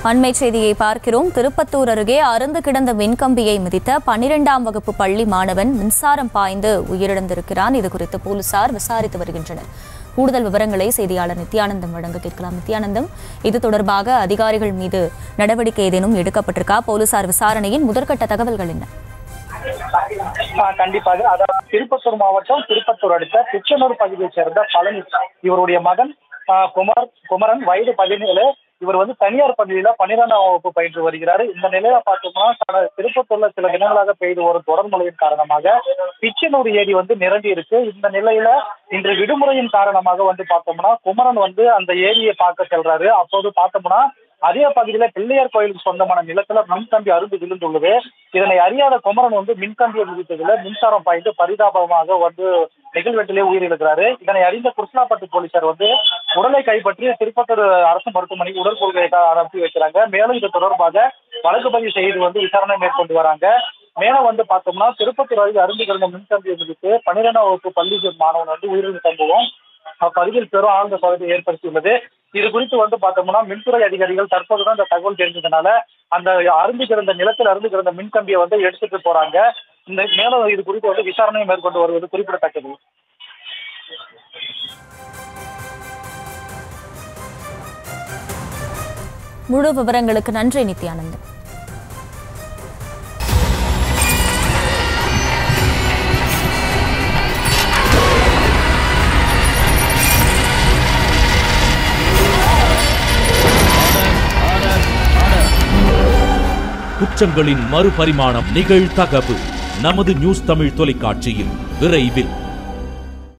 அண்மை செய்தியை பார்க்கிறோம் திருப்பத்தூர் அருகே அருந்து கிடந்த மின்கம்பியை மிதித்த பன்னிரெண்டாம் வகுப்பு பள்ளி மாணவன் மின்சாரம் பாய்ந்து உயிரிழந்திருக்கிறான் இது குறித்து போலீசார் விசாரித்து வருகின்றனர் கூடுதல் விவரங்களை செய்தியாளர் நித்யானந்தம் வழங்க கேட்கலாம் நித்யானந்தம் இது தொடர்பாக அதிகாரிகள் மீது நடவடிக்கை ஏதேனும் எடுக்கப்பட்டிருக்கா போலீசார் விசாரணையின் முதற்கட்ட தகவல்கள் என்ன ஆ, கண்டிப்பாக அதாவது திருப்பத்தூர் மாவட்டம் திருப்பத்தூர் அடுத்த பிச்சனூர் பகுதியைச் சேர்ந்த பழனி இவருடைய மகன் ஆ, குமார் குமரன் வயது பதினேழு இவர் வந்து தனியார் பள்ளியில பன்னிரெண்டாம் வகுப்பு பயின்று வருகிறார் இந்த நிலையில பார்த்தோம்னா கடந்த திருப்பத்தூர்ல சில தினங்களாக பெய்து வரும் தொடர் மழையின் காரணமாக பிச்சனூர் ஏரி வந்து நிரம்பி இருக்கு இந்த நிலையில இன்று விடுமுறையின் காரணமாக வந்து பார்த்தோம்னா குமரன் வந்து அந்த ஏரியை பார்க்க செல்றாரு அப்போது பார்த்தோம்னா அதே பகுதியில பிள்ளையார் கோயிலுக்கு சொந்தமான நிலத்துல மின்கம்பி அருந்து விழுந்துள்ளது இதனை அறியாத குமரன் வந்து மின்கம்பியை விதித்ததுல மின்சாரம் பாய்ந்து பரிதாபமாக வந்து நிகழ்வெட்டிலே உயிரிழக்கிறாரு இதனை அறிந்த கிருஷ்ணாப்பட்டு போலீசார் வந்து உடலை கைப்பற்றி திருப்பத்தூர் அரசு மருத்துவமனைக்கு உடற்கொள்கை அனுப்பி வைக்கிறாங்க மேலும் இது தொடர்பாக வழக்கு பதிவு செய்து வந்து விசாரணை மேற்கொண்டு வராங்க மேலும் வந்து பார்த்தோம்னா திருப்பத்தூர் அருகே அருந்து கிடந்த மின்கம்பியை விதித்து பன்னிரெண்டாம் வகுப்பு பள்ளி மாணவன் வந்து உயிரிழந்த சம்பவம் அப்பகுதியில் பெரும் ஆழ்ந்த சோதனை ஏற்படுத்தியுள்ளது இது குறித்து வந்து பார்த்தோம்னா மின்துறை அதிகாரிகள் தற்போதுதான் இந்த தகவல் தெரிஞ்சதுனால அந்த அருந்து கிடந்த நிலத்தில் அருந்து கிடந்த மின்கம்பியை வந்து எடுத்துட்டு போறாங்க இந்த மேலும் இது குறித்து வந்து விசாரணை மேற்கொண்டு வருவது குறிப்பிடத்தக்கது முழு விவரங்களுக்கு நன்றி நித்யானந்தம் குற்றங்களின் மறுபரிமாணம் நிகழ்தகவு நமது நியூஸ் தமிழ் தொலைக்காட்சியில் விரைவில்